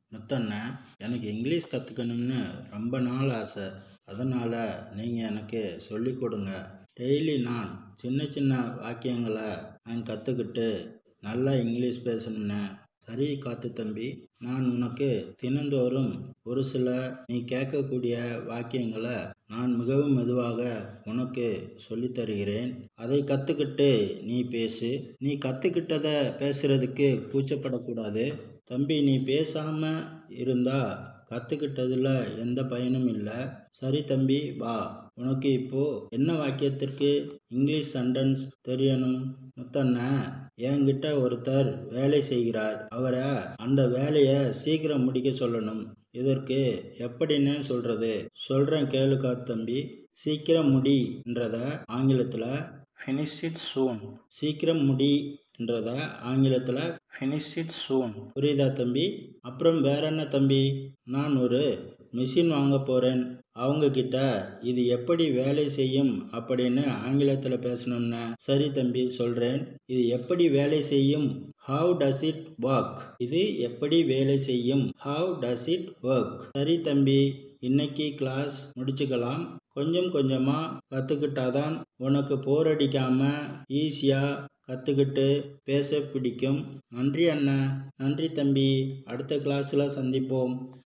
முத்தண்ணே எனக்கு இங்கிலீஷ் கற்றுக்கணும்னு ரொம்ப நாள் ஆசை அதனால் நீங்கள் எனக்கு சொல்லிக் கொடுங்க டெய்லி நான் சின்ன சின்ன வாக்கியங்களை நான் கற்றுக்கிட்டு நல்லா இங்கிலீஷ் பேசணும்னே சரி காத்து தம்பி நான் உனக்கு தினந்தோறும் ஒரு சில நீ கேட்கக்கூடிய வாக்கியங்களை நான் மிகவும் மெதுவாக உனக்கு சொல்லித் தருகிறேன் அதை கற்றுக்கிட்டு நீ பேசு நீ கற்றுக்கிட்டதை பேசுறதுக்கு கூச்சப்படக்கூடாது தம்பி நீ பேசாமல் இருந்தா கற்றுக்கிட்டதில் எந்த பயனும் இல்லை சரி தம்பி வா உனக்கு இப்போ என்ன வாக்கியத்திற்கு இங்கிலீஷ் சென்டென்ஸ் தெரியணும் முத்தண்ணா என்கிட்ட ஒருத்தர் வேலை செய்கிறார் அவரை அந்த வேலையை சீக்கிரம் முடிக்க சொல்லணும் இதற்கு எப்படின்னு சொல்றது சொல்கிறேன் கேளுக்கா தம்பி சீக்கிரம் முடின்றத ஆங்கிலத்தில் ஃபினிஷ் இட் சூன் சீக்கிரம் முடி என்றத ஆங்கிலத்தில் ஃபினிஷ் இட் சூன் புரியுதா தம்பி அப்புறம் வேற என்ன தம்பி நான் ஒரு மிஷின் வாங்க போகிறேன் அவங்க கிட்ட இது எப்படி வேலை செய்யும் அப்படின்னு ஆங்கிலத்தில் பேசணும்னா சரி தம்பி சொல்கிறேன் இது எப்படி வேலை செய்யும் ஹவு டஸ் இட் ஒர்க் இது எப்படி வேலை செய்யும் ஹவு டஸ் இட் ஒர்க் சரி தம்பி இன்னைக்கு கிளாஸ் முடிச்சுக்கலாம் கொஞ்சம் கொஞ்சமாக கற்றுக்கிட்டாதான் உனக்கு போர் அடிக்காமல் ஈஸியாக கற்றுக்கிட்டு பேச பிடிக்கும் நன்றி அண்ணா நன்றி தம்பி அடுத்த கிளாஸில் சந்திப்போம்